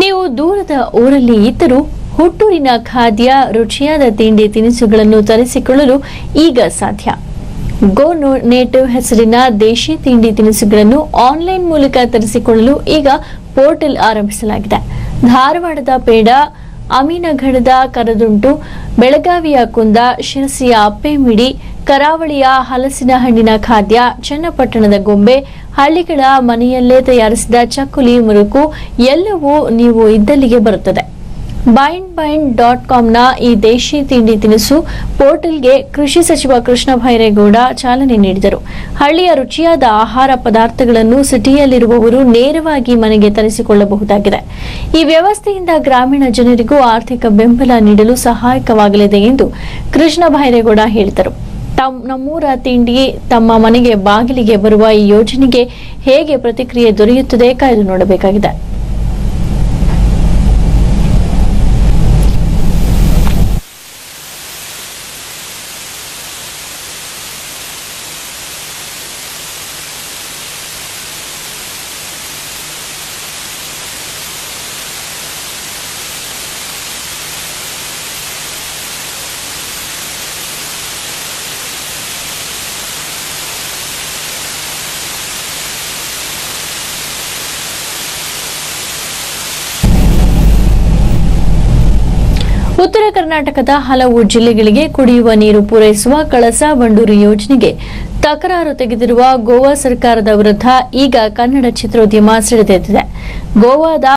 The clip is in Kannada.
ನೀವು ದೂರದ ಊರಲ್ಲಿ ಇದ್ದರೂ ಹುಟ್ಟೂರಿನ ಖಾದ್ಯ ರುಚಿಯಾದ ತಿಂಡಿ ತಿನಿಸುಗಳನ್ನು ತರಿಸಿಕೊಳ್ಳಲು ಈಗ ಸಾಧ್ಯ ಗೋ ನೋ- ನೇಟಿವ್ ಹೆಸರಿನ ದೇಶಿ ತಿಂಡಿ ತಿನಿಸುಗಳನ್ನು ಆನ್ಲೈನ್ ಮೂಲಕ ತರಿಸಿಕೊಳ್ಳಲು ಈಗ ಪೋರ್ಟಲ್ ಆರಂಭಿಸಲಾಗಿದೆ ಧಾರವಾಡದ ಪೇಡ ಅಮೀನಗಢದ ಕರದುಂಟು ಬೆಳಗಾವಿಯ ಕುಂದ ಶಿರಸಿಯ ಅಪ್ಪೆಮಿಡಿ ಕರಾವಳಿಯ ಹಲಸಿನ ಹಣ್ಣಿನ ಖಾದ್ಯ ಚನ್ನಪಟ್ಟಣದ ಗೊಂಬೆ ಹಳ್ಳಿಗಳ ಮನೆಯಲ್ಲೇ ತಯಾರಿಸಿದ ಚಕ್ಕುಲಿ ಮುರುಕು ಎಲ್ಲವೂ ನೀವು ಇದ್ದಲ್ಲಿಗೆ ಬರುತ್ತದೆ ಬೈಂಡ್ ಬೈಂಡ್ ಡಾಟ್ ಕಾಮ್ನ ಈ ದೇಶಿ ತಿಂಡಿ ತಿನಿಸು ಪೋರ್ಟಲ್ಗೆ ಕೃಷಿ ಸಚಿವ ಕೃಷ್ಣ ಭೈರೇಗೌಡ ಚಾಲನೆ ನೀಡಿದರು ಹಳ್ಳಿಯ ರುಚಿಯಾದ ಆಹಾರ ಪದಾರ್ಥಗಳನ್ನು ಸಿಟಿಯಲ್ಲಿರುವವರು ನೇರವಾಗಿ ಮನೆಗೆ ತರಿಸಿಕೊಳ್ಳಬಹುದಾಗಿದೆ ಈ ವ್ಯವಸ್ಥೆಯಿಂದ ಗ್ರಾಮೀಣ ಜನರಿಗೂ ಆರ್ಥಿಕ ಬೆಂಬಲ ನೀಡಲು ಸಹಾಯಕವಾಗಲಿದೆ ಎಂದು ಕೃಷ್ಣ ಭೈರೇಗೌಡ ಹೇಳಿದರು ತಮ್ ನಮ್ಮೂರ ತಿಂಡಿ ತಮ್ಮ ಮನೆಗೆ ಬಾಗಿಲಿಗೆ ಬರುವ ಈ ಯೋಜನೆಗೆ ಹೇಗೆ ಪ್ರತಿಕ್ರಿಯೆ ದೊರೆಯುತ್ತದೆ ಕಾಯ್ದು ನೋಡಬೇಕಾಗಿದೆ ಉತ್ತರ ಕರ್ನಾಟಕದ ಹಲವು ಜಿಲ್ಲೆಗಳಿಗೆ ಕುಡಿಯುವ ನೀರು ಪೂರೈಸುವ ಕಳಸಾ ಬಂಡೂರು ಯೋಜನೆಗೆ ತಕರಾರು ತೆಗೆದಿರುವ ಗೋವಾ ಸರ್ಕಾರದ ವಿರುದ್ಧ ಈಗ ಕನ್ನಡ ಚಿತ್ರೋದ್ಯಮ ಸಿಡಿದೆದ್ದಿದೆ ಗೋವಾದ